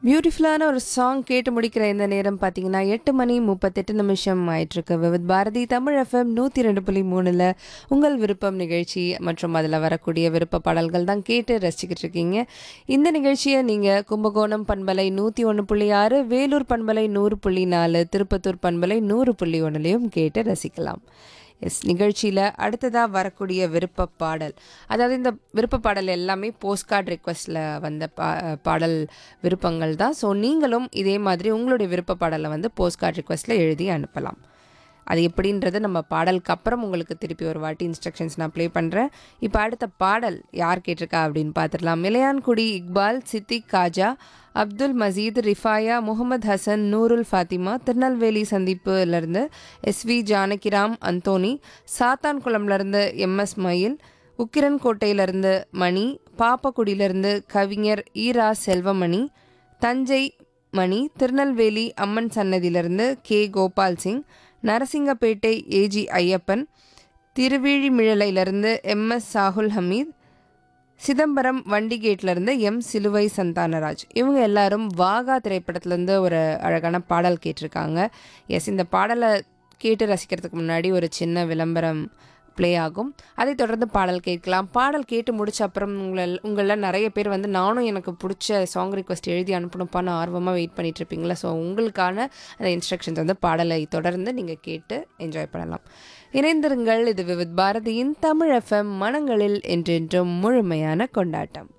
பியூட்டிஃபுல்லான ஒரு சாங் கேட்டு முடிக்கிற இந்த நேரம் பார்த்தீங்கன்னா எட்டு மணி முப்பத்தெட்டு நிமிஷம் ஆயிட்டிருக்கு விவித் பாரதி தமிழ் எஃப்எம் நூற்றி ரெண்டு புள்ளி மூணில் உங்கள் விருப்பம் நிகழ்ச்சி மற்றும் அதில் வரக்கூடிய விருப்ப பாடல்கள் தான் கேட்டு ரசிச்சுக்கிட்டு இருக்கீங்க இந்த நிகழ்ச்சியை நீங்கள் கும்பகோணம் பண்பலை நூற்றி ஒன்று புள்ளி ஆறு வேலூர் பண்பலை நூறு புள்ளி நாலு திருப்பத்தூர் பண்பலை நூறு புள்ளி ஒன்றுலையும் கேட்டு ரசிக்கலாம் எஸ் நிகழ்ச்சியில் அடுத்ததாக வரக்கூடிய விருப்ப பாடல் அதாவது இந்த விருப்ப பாடல் எல்லாமே போஸ்ட் கார்டு ரிக்வஸ்ட்டில் வந்த பா பாடல் விருப்பங்கள் தான் ஸோ நீங்களும் இதே மாதிரி உங்களுடைய விருப்ப பாடலை வந்து போஸ்ட் கார்டு ரிக்வஸ்ட்டில் எழுதி அனுப்பலாம் அது எப்படின்றது நம்ம பாடலுக்கு அப்புறம் உங்களுக்கு திருப்பி ஒரு வாட்டி இன்ஸ்ட்ரக்ஷன்ஸ் நான் ப்ளே பண்ணுறேன் இப்போ அடுத்த பாடல் யார் கேட்டிருக்கா அப்படின்னு பார்த்துடலாம் மிலையான்குடி இக்பால் சித்திக் காஜா அப்துல் மசீத் ரிஃபாயா முகமது ஹசன் நூருல் ஃபாத்திமா திருநெல்வேலி சந்திப்புலேருந்து எஸ்வி ஜானகிராம் அந்தோனி சாத்தான்குளம்லேருந்து எம்எஸ் மயில் உக்கிரன் கோட்டையிலேருந்து மணி பாப்பக்குடியிலேருந்து கவிஞர் ஈரா செல்வமணி தஞ்சை மணி திருநெல்வேலி அம்மன் சன்னதியிலிருந்து கே கோபால் சிங் நரசிங்கப்பேட்டை ஏஜி ஐயப்பன் திருவிழிமிழலையிலிருந்து எம்எஸ் சாகுல் ஹமீத் சிதம்பரம் வண்டிகேட்லேருந்து எம் சிலுவை சந்தானராஜ் இவங்க எல்லாரும் வாகா திரைப்படத்துலேருந்து ஒரு அழகான பாடல் கேட்டிருக்காங்க எஸ் இந்த பாடலை கேட்டு ரசிக்கிறதுக்கு முன்னாடி ஒரு சின்ன விளம்பரம் ப்ளே ஆகும் அதை தொடர்ந்து பாடல் கேட்கலாம் பாடல் கேட்டு முடிச்ச அப்புறம் உங்களை உங்களில் நிறைய பேர் வந்து நானும் எனக்கு பிடிச்ச சாங் ரிக்வஸ்ட் எழுதி அனுப்பணுப்பான்னு ஆர்வமாக வெயிட் பண்ணிட்டு இருப்பீங்களா ஸோ உங்களுக்கான அந்த இன்ஸ்ட்ரக்ஷன்ஸ் வந்து பாடலை தொடர்ந்து நீங்கள் கேட்டு என்ஜாய் பண்ணலாம் இணைந்திருங்கள் இது விவித் பாரதியின் தமிழ் எஃப்எம் மனங்களில் என்றென்றும் முழுமையான கொண்டாட்டம்